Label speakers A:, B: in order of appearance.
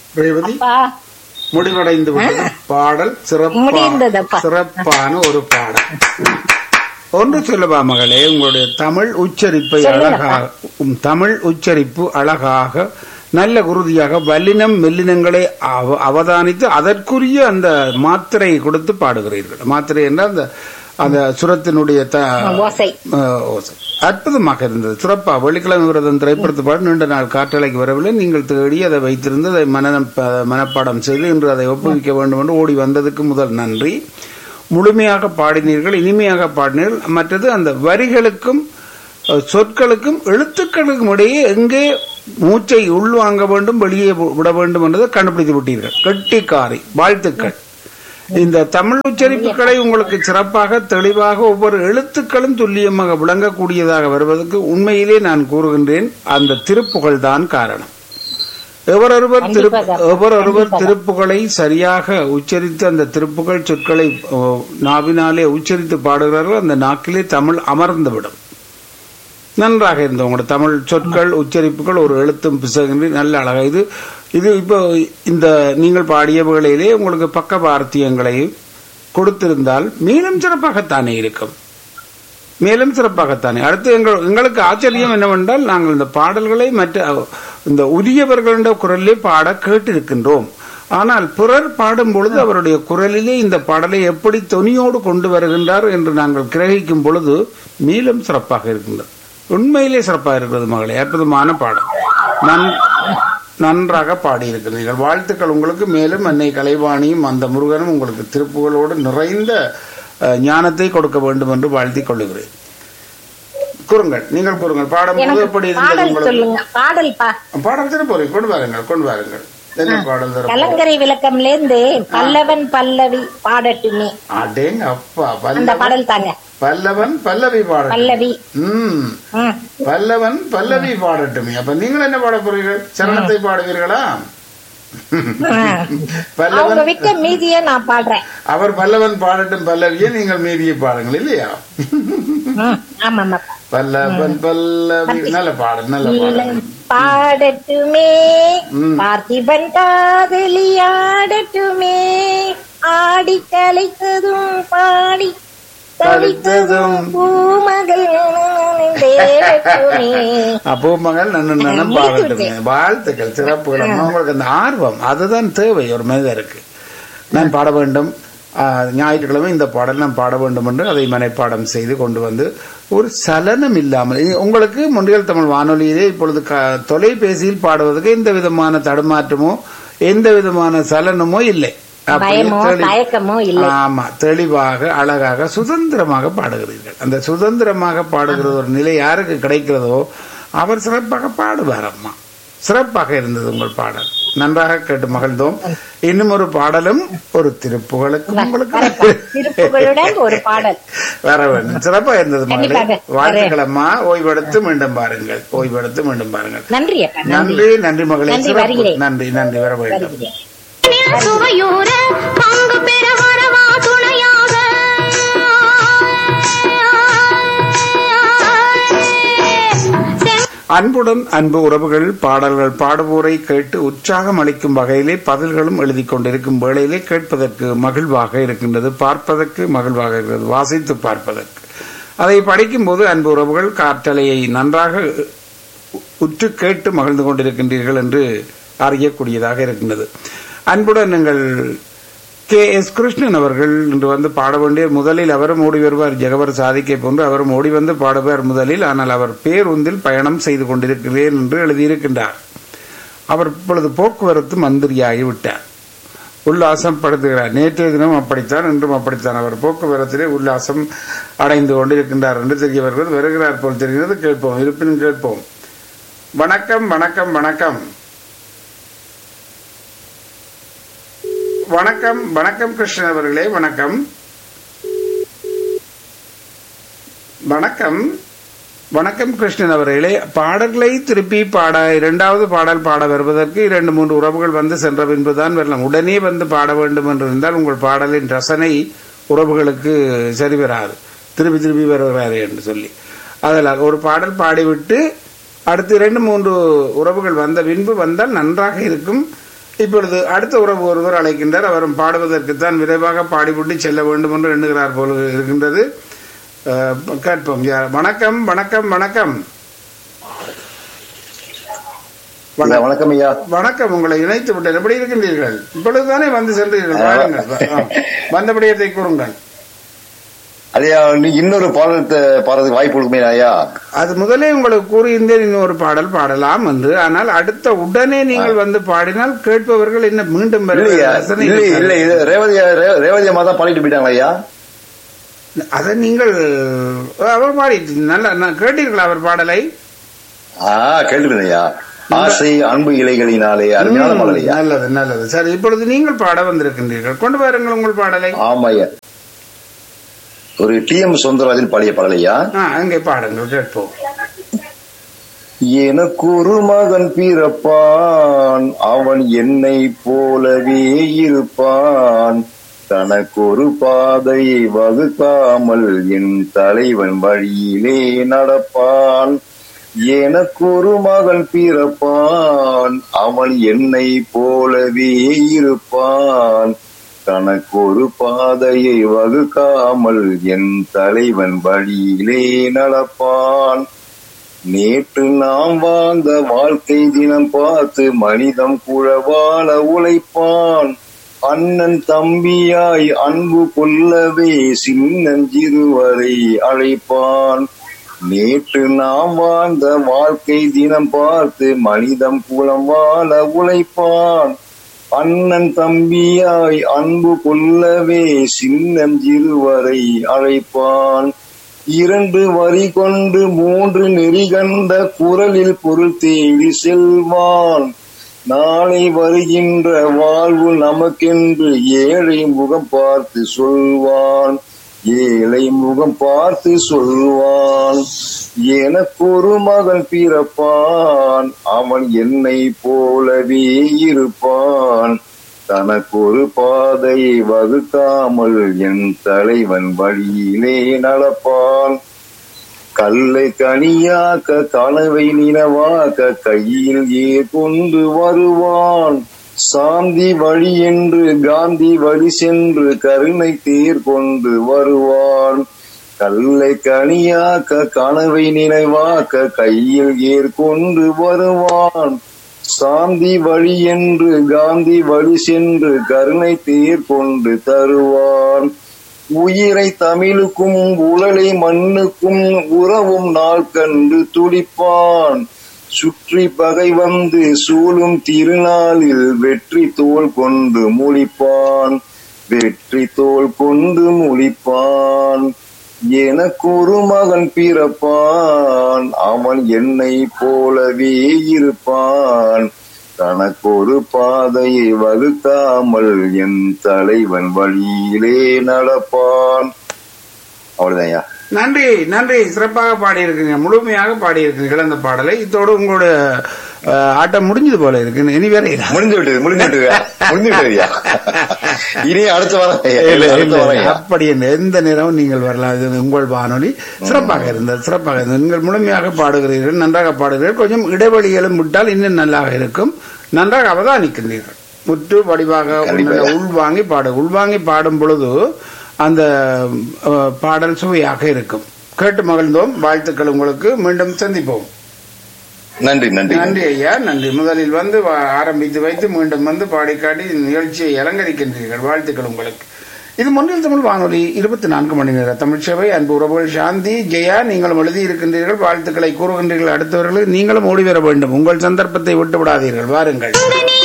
A: ரேவதி
B: பா
A: முடிவடைந்து விட்டது பாடல் சிறப்பா
B: முடிந்ததப்பா.
A: சிறப்பான ஒரு பாடல் ஒன்று சொல்லவா மகளே உங்களுடைய தமிழ் உச்சரிப்பை
B: சொல்லுங்கப்பா.
A: அழகாக உம் தமிழ் உச்சரிப்பு அழகாக நல்ல குருதியாக வல்லினம் மெல்லினங்களை அவ- அவதானித்து அதற்குரிய அந்த மாத்திரை கொடுத்து பாடுகிறீர்கள் மாத்திரை என்றால் அந்த அந்த சுரத்தினுடைய த
B: ஓசை
A: அஹ், ஓசை. அற்புதமாக இருந்தது சிறப்பா வெள்ளிக்கிழமை விரதம் திரைப்படத்து பாடு நீண்ட நாள் காற்றலைக்கு வரவில்லை நீங்கள் தேடி அதை வைத்திருந்து அதை மன மனப்பாடம் செய்து இன்று அதை ஒப்புவிக்க வேண்டும் என்று ஓடி வந்ததுக்கு முதல் நன்றி முழுமையாக பாடினீர்கள் இனிமையாக பாடினீர்கள் மற்றது அந்த வரிகளுக்கும் அஹ், சொற்களுக்கும் எழுத்துக்களுக்கும் இடையே எங்கே மூச்சை உள்வாங்க வேண்டும் வெளியே விட வேண்டும் என்பதை கண்டுபிடித்து விட்டீர்கள் கெட்டிக்காரி வாழ்த்துக்கள் இந்த தமிழ் உச்சரிப்புகளை உங்களுக்கு சிறப்பாக தெளிவாக ஒவ்வொரு எழுத்துக்களும் துல்லியமாக விளங்கக்கூடியதாக வருவதற்கு உண்மையிலே நான் கூறுகின்றேன் அந்த திருப்புகழ் தான் காரணம் எவரொருவர் திரு
B: கண்டிப்பாக.
A: எவரொருவர் திருப்புகளை சரியாக உச்சரித்து அந்த திருப்புகழ் சொற்களை ஓ, நாவினாலே உச்சரித்து பாடுகிறார்கள் அந்த நாக்கிலே தமிழ் அமர்ந்துவிடும் நன்றாக இருந்தது உங்களோட தமிழ் சொற்கள் உச்சரிப்புகள் ஒரு எழுத்தும் பிசகின்றி நல்ல அழகா இது இது இப்போ இந்த நீங்கள் பாடிய வேளையிலே உங்களுக்கு பக்க வார்த்தியங்களை கொடுத்திருந்தால் மேலும் சிறப்பாகத்தானே இருக்கும் மேலும் சிறப்பாகத்தானே அடுத்து எங்கள் எங்களுக்கு ஆச்சரியம் என்னவென்றால் நாங்கள் இந்த பாடல்களை மற்ற இந்த உரியவர்களுடைய குரலிலே பாட கேட்டிருக்கின்றோம் ஆனால் பிறர் பாடும் பொழுது அவருடைய குரலிலே இந்த பாடலை எப்படி தொனியோடு கொண்டு வருகின்றார் என்று நாங்கள் கிரகிக்கும் பொழுது மேலும் சிறப்பாக இருக்கின்றது உண்மையிலே சிறப்பாக இருக்கிறது மகளே அற்புதமான பாடல் நன் நன்றாக பாடியிருக்கிறீர்கள் வாழ்த்துக்கள் உங்களுக்கு மேலும் அன்னை கலைவாணியும் அந்த முருகனும் உங்களுக்கு திருப்புகளோடு நிறைந்த அஹ், ஞானத்தை கொடுக்க வேண்டும் என்று வாழ்த்திக் கொள்ளுகிறேன் கூறுங்கள் நீங்கள் கூறுங்கள் பாடும்போது
B: எனக்கு
A: எப்படி இருந்தது
B: பாடல்
A: உங்களுக்கு
B: சொல்லுங்க பாடல் பா
A: பாடல் திருப்பூரை கொண்டு வாருங்கள் கொண்டு வாருங்கள் என்ன பாடல் தர
B: கலங்கரை விளக்கம்ல இருந்து பல்லவன் பல்லவி பாடட்டுமே
A: அடேங்க அப்பா
B: அந்த
A: பல்ல
B: பாடல் தாங்க
A: பல்லவன் பல்லவி பாடட்டும்
B: பல்லவி
A: ம்
B: ம்.
A: பல்லவன் பல்லவி பாடட்டுமே அப்ப நீங்கள் என்ன பாட போறீர்கள் சரணத்தை பாடுவீர்களா
B: அவங்க
A: பல்லவன்
B: விட்ட மீதிய நான் பாடுறேன்
A: அவர் பல்லவன் பாடட்டும் பல்லவியை நீங்கள் மீதியை பாடுங்கள் இல்லையா
B: ம், ஆமாம்மா
A: பல்லவன் பல்லவி நல்ல பாடல் நல்ல பாடல்
B: பாடட்டுமே
A: ம்.
B: பார்த்திபன் காதலியாடட்டுமே ஆடி கலைத்ததும் பாடி தவித்ததும் பூமகள் தேடட்டுமே
A: அப்போ மகள் நன்னு நன்னும் பாடட்டுமே வாழ்த்துக்கள் சிறப்புகள் அம்மா, உங்களுக்கு அந்த ஆர்வம் அதுதான் தேவை ஒரு மனிதருக்கு நான் பாட வேண்டும் ஆஹ், ஞாயிற்றுக்கிழமை இந்த பாடல் நான் பாட வேண்டும் என்று அதை மனைப்பாடம் செய்து கொண்டு வந்து ஒரு சலனம் இல்லாமல் இ- உங்களுக்கு முன்றியல் தமிழ் வானொலியிலே இப்பொழுது க- தொலைபேசியில் பாடுவதற்கு எந்த விதமான தடுமாற்றமோ எந்த விதமான சலனமோ இல்லை அப்படியே
B: பயமோ
A: தெளி-
B: தயக்கமோ இல்லை
A: ஆமா தெளிவாக அழகாக சுதந்திரமாக பாடுகிறீர்கள் அந்த சுதந்திரமாக பாடுகிற ஒரு நிலை யாருக்கு கிடைக்கிறதோ அவர் சிறப்பாக பாடுவார் அம்மா சிறப்பாக இருந்தது உங்கள் பாடல் நன்றாக கேட்டு மகிழ்ந்தோம் இன்னும் ஒரு பாடலும் ஒரு திருப்புகளுக்கு உங்களுக்கு
B: திருப்புகளுடன் ஒரு பாடல்
A: வர வேண்டும் சிறப்பா இருந்தது மகளே
B: கண்டிப்பாக.
A: வாழ்த்துக்கள் அம்மா ஓய்வெடுத்து மீண்டும் பாருங்கள் ஓய்வெடுத்து மீண்டும் பாருங்கள்
B: நன்றி அப்பா நன்றி
A: நன்றி நன்றி மகளே
B: நன்றி,
A: சிறப்பு
B: வருகிறேன்.
A: நன்றி நன்றி வர வேண்டும்
B: வருகிறேன்
C: சுவையூர பங்கு பெற வரவா துணையாக
A: அன்புடன் அன்பு உறவுகள் பாடல்கள் பாடுவோரை கேட்டு உற்சாகம் அளிக்கும் வகையிலே பதில்களும் எழுதி கொண்டிருக்கும் வேளையிலே கேட்பதற்கு மகிழ்வாக இருக்கின்றது பார்ப்பதற்கு மகிழ்வாக இருக்கிறது வாசித்து பார்ப்பதற்கு அதை படிக்கும்போது அன்பு உறவுகள் காற்றலையை நன்றாக உற்று கேட்டு மகிழ்ந்து கொண்டிருக்கின்றீர்கள் என்று அறியக்கூடியதாக இருக்கின்றது அன்புடன் நீங்கள் கே எஸ் கிருஷ்ணன் அவர்கள் இன்று வந்து பாட வேண்டிய முதலில் அவரும் ஓடி வருவார் ஜெகவர் சாதிக்கை போன்று அவரும் ஓடி வந்து பாடுவார் முதலில் ஆனால் அவர் பேருந்தில் பயணம் செய்து கொண்டிருக்கிறேன் என்று எழுதியிருக்கின்றார் அவர் இப்பொழுது போக்குவரத்து மந்திரியாகி விட்டார் உல்லாசம் படுத்துகிறார் நேற்றைய தினம் அப்படித்தான் இன்றும் அப்படித்தான் அவர் போக்குவரத்திலே உல்லாசம் அடைந்து கொண்டிருக்கின்றார் என்று தெரிய வருகிறது வருகிறார் போல் தெரிகிறது கேட்போம் இருப்பினும் கேட்போம் வணக்கம் வணக்கம் வணக்கம் வணக்கம் வணக்கம் கிருஷ்ணன் அவர்களே வணக்கம் வணக்கம் வணக்கம் கிருஷ்ணன் அவர்களே பாடல்களை திருப்பி பாட இரண்டாவது பாடல் பாட வருவதற்கு இரண்டு மூன்று உறவுகள் வந்து சென்ற பின்புதான் வரலாம் உடனே வந்து பாட வேண்டும் என்று இருந்தால் உங்கள் பாடலின் ரசனை உறவுகளுக்கு சரி வராது திருப்பி திருப்பி வருகிறாரு என்று சொல்லி அதனால் ஒரு பாடல் பாடிவிட்டு அடுத்து இரண்டு மூன்று உறவுகள் வந்த பின்பு வந்தால் நன்றாக இருக்கும் இப்பொழுது அடுத்த உறவு ஒருவர் அழைக்கின்றார் அவரும் பாடுவதற்குத்தான் விரைவாக பாடிவிட்டு செல்ல வேண்டும் என்று எண்ணுகிறார் போல இருக்கின்றது அஹ், கேட்போம் யார் வணக்கம் வணக்கம் வணக்கம்
D: ஐயா, வணக்கம் ஐயா
A: வணக்கம் உங்களை இணைத்து விட்டேன் எப்படி இருக்கின்றீர்கள் இப்பொழுதுதானே வந்து சென்றீர்கள் வாருங்கள் ஆ, வந்தபடியத்தை கூறுங்கள்
D: ஐயா நீ இன்னொரு பாடத்தை பாடுறதுக்கு வாய்ப்பு கொடுக்குமே ஐயா
A: அது முதலே உங்களுக்கு கூறியிருந்தேன் இன்னொரு பாடல் பாடலாம் என்று ஆனால் அடுத்த உடனே நீங்கள் வந்து பாடினால் கேட்பவர்கள் என்ன மீண்டும் வர
D: இல்லையா
A: ரசனை
D: இல்ல இல்ல
A: இருக்காது.
D: இது ரேவதி ரே- ரேவதி அம்மா தான் பாடிட்டு போயிட்டாங்களா ஐயா
A: அதை நீங்கள் அவர் பாடிட்டு நல்லா நான் கேட்டீர்களா அவர் பாடலை
D: ஆ கேட்டுக்கிறேன் ஐயா ஆசை அன்பு இலைகளினாலே அருமையான
A: ம்,
D: பாடல் ஐயா
A: நல்லது நல்லது சரி இப்பொழுது நீங்கள் பாட வந்திருக்கின்றீர்கள் கொண்டு வாருங்கள் உங்கள் பாடலை
D: ஆமா ஐயா ஒரு டி எம் சுந்தரராஜன் பாடிய பாடல் ஐயா
A: ஆ, அங்கே பாடுங்கள் கேட்போம்
D: எனக்கு ஒரு மகன் பிறப்பான் அவன் என்னை போலவே இருப்பான் தனக்கு ஒரு பாதையை வகுக்காமல் என் தலைவன் வழியிலே நடப்பான் எனக்கு ஒரு மகன் பிறப்பான் அவன் என்னை போலவே இருப்பான் தனக்கு ஒரு பாதையை வகுக்காமல் என் தலைவன் வழியிலே நடப்பான் நேற்று நாம் வாழ்ந்த வாழ்க்கை தினம் பார்த்து மனிதம் குழவாழ உழைப்பான் அண்ணன் தம்பியாய் அன்பு கொள்ளவே சின்னஞ்சிறுவரை அழைப்பான் நேற்று நாம் வாழ்ந்த வாழ்க்கை தினம் பார்த்து மனிதம் குலம் வாழ உழைப்பான் அண்ணன் தம்பியாய் அன்பு கொள்ளவே சின்னஞ்சிறுவரை அழைப்பான் இரண்டு வரி கொண்டு மூன்று நெறி கண்ட குரலில் பொருள் தேடி செல்வான் நாளை வருகின்ற வாழ்வு நமக்கென்று ஏழை முகம் பார்த்து சொல்வான் ஏழை முகம் பார்த்து சொல்வான் எனக்கு ஒரு மகன் பிறப்பான் அவன் என்னை போலவே இருப்பான் தனக்கு ஒரு பாதையை வகுக்காமல் என் தலைவன் வழியிலே நடப்பான் கல்லை கனியாக்க கனவை நினவாக்க கையில் ஏ கொண்டு வருவான் சாந்தி வழி என்று காந்தி வழி சென்று கருணை தேர் கொண்டு வருவான் கல்லை கனியாக்க கனவை நினைவாக்க கையில் ஏர் கொண்டு வருவான் சாந்தி வழி என்று காந்தி வழி சென்று கருணை தேர் கொண்டு தருவான் உயிரை தமிழுக்கும் உடலை மண்ணுக்கும் உறவும் நாள் கண்டு துடிப்பான் சுற்றி பகை வந்து சூழும் திருநாளில் வெற்றி தோல் கொண்டு முழிப்பான் வெற்றி தோல் கொண்டு முழிப்பான் எனக்கு ஒரு மகன் பிறப்பான் அவன் என்னை போலவே இருப்பான் தனக்கு ஒரு பாதையை வகுக்காமல் என் தலைவன் வழியிலே நடப்பான் அவ்வளவுதான் ஐயா
A: நன்றி நன்றி சிறப்பாக பாடியிருக்கீங்க முழுமையாக பாடியிருக்கிறீர்கள் அந்த பாடலை இதோடு உங்களோட அஹ், ஆட்டம் முடிஞ்சது போல இருக்கு இனி வேற இல்ல.
D: முடிஞ்சு விட்டது முடிஞ்சு விட்டது முடிஞ்சு விட்டது ஐயா இனி அடுத்த வாரம் ஐயா.
A: இல்ல,
D: அடுத்த
A: இல்ல,
D: வாரம் ஐயா.
A: அப்படி இல்லை. எந்த நேரமும் நீங்கள் வரலாம் இது உங்கள் வானொலி சிறப்பாக இருந்தது சிறப்பாக இருந்தது நீங்கள் முழுமையாக பாடுகிறீர்கள் நன்றாக பாடுகிறீர்கள் கொஞ்சம் இடைவெளிகளும் விட்டால் இன்னும் நல்லாக இருக்கும் நன்றாக அவதானிக்கின்றீர்கள் முற்று வடிவாக
D: கண்டிப்பா.
A: உள்ள உள்வாங்கி பாடு உள்வாங்கி பாடும் பொழுது அந்த அஹ், பாடல் சுவையாக இருக்கும் கேட்டு மகிழ்ந்தோம் வாழ்த்துக்கள் உங்களுக்கு மீண்டும் சந்திப்போம்
D: நன்றி நன்றி
A: நன்றி ஐயா நன்றி முதலில் வந்து வா- ஆரம்பித்து வைத்து மீண்டும் வந்து பாடிக்காட்டி நிகழ்ச்சியை அலங்கரிக்கின்றீர்கள் வாழ்த்துக்கள் உங்களுக்கு இது முன்னில் தமிழ் வானொலி இருபத்தி நான்கு மணி நேர தமிழ் சேவை அன்பு உறவுகள் சாந்தி ஜெயா நீங்களும் எழுதி இருக்கின்றீர்கள் வாழ்த்துக்களை கூறுகின்றீர்கள் அடுத்தவர்களுக்கு நீங்களும் ஓடி வர வேண்டும் உங்கள் சந்தர்ப்பத்தை விட்டு விடாதீர்கள் வாருங்கள்
C: உங்க